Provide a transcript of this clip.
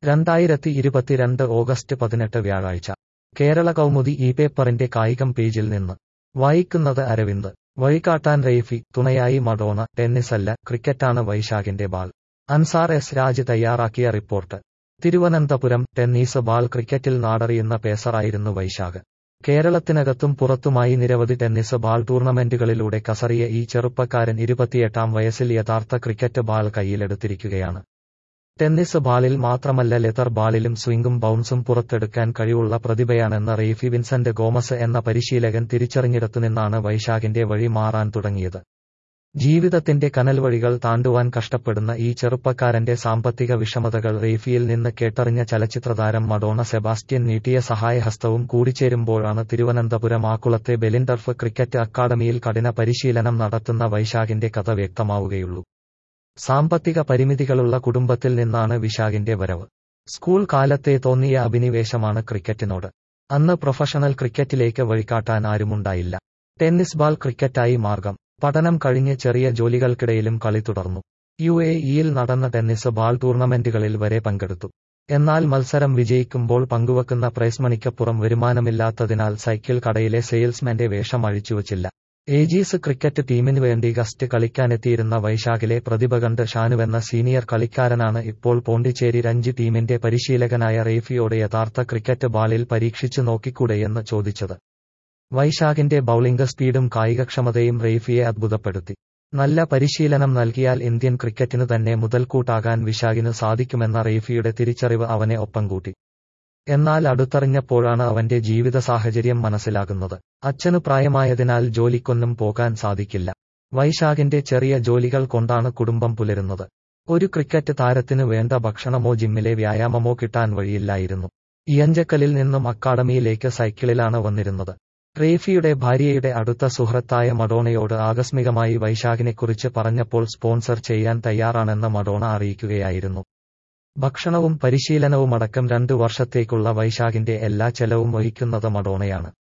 രണ്ടായിരത്തി ഇരുപത്തിരണ്ട് ഓഗസ്റ്റ് പതിനെട്ട് വ്യാഴാഴ്ച കേരള കൗമുദി ഈ പേപ്പറിന്റെ കായികം പേജിൽ നിന്ന് വായിക്കുന്നത് അരവിന്ദ് വഴികാട്ടാൻ റെയ്ഫി തുണയായി മഡോണ ടെന്നിസല്ല ക്രിക്കറ്റാണ് വൈശാഖിന്റെ ബാൾ അൻസാർ എസ് രാജ് തയ്യാറാക്കിയ റിപ്പോർട്ട് തിരുവനന്തപുരം ടെന്നീസ് ബാൾ ക്രിക്കറ്റിൽ നാടറിയുന്ന പേസറായിരുന്നു വൈശാഖ് കേരളത്തിനകത്തും പുറത്തുമായി നിരവധി ടെന്നീസ് ബാൾ ടൂർണമെന്റുകളിലൂടെ കസറിയ ഈ ചെറുപ്പക്കാരൻ ഇരുപത്തിയെട്ടാം വയസ്സിൽ യഥാർത്ഥ ക്രിക്കറ്റ് ബാൾ കയ്യിലെടുത്തിരിക്കുകയാണ് ടെന്നീസ് ബാളിൽ മാത്രമല്ല ലെതർ ബാളിലും സ്വിംഗും ബൗൺസും പുറത്തെടുക്കാൻ കഴിവുള്ള പ്രതിഭയാണെന്ന് റെയ്ഫി വിൻസെന്റ് ഗോമസ് എന്ന പരിശീലകൻ തിരിച്ചറിഞ്ഞിടത്തുനിന്നാണ് വൈശാഖിന്റെ വഴി മാറാൻ തുടങ്ങിയത് ജീവിതത്തിന്റെ കനൽവഴികൾ താണ്ടുവാൻ കഷ്ടപ്പെടുന്ന ഈ ചെറുപ്പക്കാരന്റെ സാമ്പത്തിക വിഷമതകൾ റെയ്ഫിയിൽ നിന്ന് കേട്ടറിഞ്ഞ ചലച്ചിത്രതാരം മഡോണ സെബാസ്റ്റ്യൻ നീട്ടിയ സഹായഹസ്തവും കൂടിച്ചേരുമ്പോഴാണ് തിരുവനന്തപുരം ആക്കുളത്തെ ബെലിൻഡർഫ് ക്രിക്കറ്റ് അക്കാദമിയിൽ കഠിന പരിശീലനം നടത്തുന്ന വൈശാഖിന്റെ കഥ വ്യക്തമാവുകയുള്ളൂ സാമ്പത്തിക പരിമിതികളുള്ള കുടുംബത്തിൽ നിന്നാണ് വിശാഖിന്റെ വരവ് സ്കൂൾ കാലത്തെ തോന്നിയ അഭിനിവേശമാണ് ക്രിക്കറ്റിനോട് അന്ന് പ്രൊഫഷണൽ ക്രിക്കറ്റിലേക്ക് വഴികാട്ടാൻ ആരുമുണ്ടായില്ല ടെന്നീസ് ബാൾ ക്രിക്കറ്റായി മാർഗം പഠനം കഴിഞ്ഞ് ചെറിയ ജോലികൾക്കിടയിലും കളി തുടർന്നു യു എ ഇയിൽ നടന്ന ടെന്നീസ് ബാൾ ടൂർണമെന്റുകളിൽ വരെ പങ്കെടുത്തു എന്നാൽ മത്സരം വിജയിക്കുമ്പോൾ പങ്കുവെക്കുന്ന പ്രൈസ് മണിക്കപ്പുറം വരുമാനമില്ലാത്തതിനാൽ സൈക്കിൾ കടയിലെ സെയിൽസ്മാന്റെ വേഷം അഴിച്ചുവച്ചില്ല ഏജീസ് ക്രിക്കറ്റ് ടീമിനു വേണ്ടി ഗസ്റ്റ് കളിക്കാനെത്തിയിരുന്ന വൈശാഖിലെ പ്രതിഭ കണ്ട് ഷാനുവെന്ന സീനിയർ കളിക്കാരനാണ് ഇപ്പോൾ പോണ്ടിച്ചേരി രഞ്ജി ടീമിന്റെ പരിശീലകനായ റേഫിയോട് യഥാർത്ഥ ക്രിക്കറ്റ് ബാളിൽ പരീക്ഷിച്ചു നോക്കിക്കൂടെയെന്ന് ചോദിച്ചത് വൈശാഖിന്റെ ബൌളിംഗ് സ്പീഡും കായികക്ഷമതയും റെയ്ഫിയെ അത്ഭുതപ്പെടുത്തി നല്ല പരിശീലനം നൽകിയാൽ ഇന്ത്യൻ ക്രിക്കറ്റിനു തന്നെ മുതൽക്കൂട്ടാകാൻ വിശാഖിനു സാധിക്കുമെന്ന റെയ്ഫിയുടെ തിരിച്ചറിവ് അവനെ ഒപ്പം കൂട്ടി എന്നാൽ അടുത്തറിഞ്ഞപ്പോഴാണ് അവന്റെ ജീവിത സാഹചര്യം മനസ്സിലാകുന്നത് അച്ഛനു പ്രായമായതിനാൽ ജോലിക്കൊന്നും പോകാൻ സാധിക്കില്ല വൈശാഖിന്റെ ചെറിയ ജോലികൾ കൊണ്ടാണ് കുടുംബം പുലരുന്നത് ഒരു ക്രിക്കറ്റ് താരത്തിനു വേണ്ട ഭക്ഷണമോ ജിമ്മിലെ വ്യായാമമോ കിട്ടാൻ വഴിയില്ലായിരുന്നു ഇയഞ്ചക്കലിൽ നിന്നും അക്കാഡമിയിലേക്ക് സൈക്കിളിലാണ് വന്നിരുന്നത് റേഫിയുടെ ഭാര്യയുടെ അടുത്ത സുഹൃത്തായ മഡോണയോട് ആകസ്മികമായി വൈശാഖിനെക്കുറിച്ച് പറഞ്ഞപ്പോൾ സ്പോൺസർ ചെയ്യാൻ തയ്യാറാണെന്ന് മഡോണ അറിയിക്കുകയായിരുന്നു ഭക്ഷണവും പരിശീലനവുമടക്കം രണ്ടു വർഷത്തേക്കുള്ള വൈശാഖിന്റെ എല്ലാ ചെലവും വഹിക്കുന്നത് മഡോണയാണ്